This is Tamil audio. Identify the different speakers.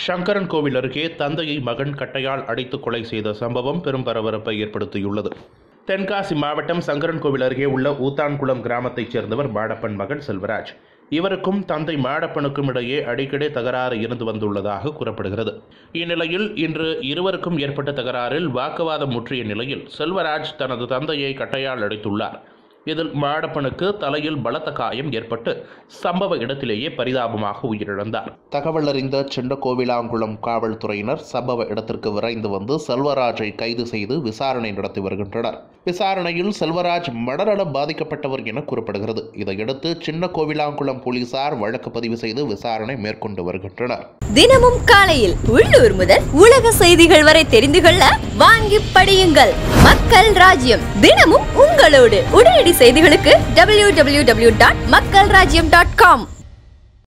Speaker 1: சங்கரன் கோவில் அருகே தந்தையை மகன் கட்டையால் அடித்து கொலை செய்த சம்பவம் பெரும் பரபரப்பை ஏற்படுத்தியுள்ளது தென்காசி மாவட்டம் சங்கரன் கோவில் அருகே உள்ள ஊத்தான்குளம் கிராமத்தைச் சேர்ந்தவர் மாடப்பன் மகன் செல்வராஜ் இவருக்கும் தந்தை மாடப்பனுக்கும் இடையே அடிக்கடி தகராறு இருந்து வந்துள்ளதாக கூறப்படுகிறது இந்நிலையில் இன்று இருவருக்கும் ஏற்பட்ட தகராறில் வாக்குவாதம் முற்றிய நிலையில் செல்வராஜ் தனது தந்தையை கட்டையால் அடித்துள்ளார் இதில் மாடப்பனுக்கு தலையில் பலத்த காயம் ஏற்பட்டு சம்பவ இடத்திலேயே பரிதாபமாக உயிரிழந்தார் தகவல் அறிந்த சின்ன கோவிலாங்குளம் காவல்துறையினர் சம்பவ இடத்திற்கு விரைந்து வந்து செல்வராஜை கைது செய்து விசாரணை நடத்தி வருகின்றனர் விசாரணையில் செல்வராஜ் மனநலம் பாதிக்கப்பட்டவர் என கூறப்படுகிறது இதையடுத்து சின்ன கோவிலாங்குளம் போலீசார் வழக்கு பதிவு செய்து விசாரணை மேற்கொண்டு வருகின்றனர்
Speaker 2: தினமும் காலையில் உள்ளூர் முதல் உலக செய்திகள் வரை தெரிந்து கொள்ள வாங்கி படியுங்கள் மக்கள் ராஜ்யம் தினமும் உங்களோடு உடனடி செய்திகளுக்கு டபிள்யூ டபிள்யூ டபிள்யூ டாட் மக்கள் ராஜ்யம் டாட் காம்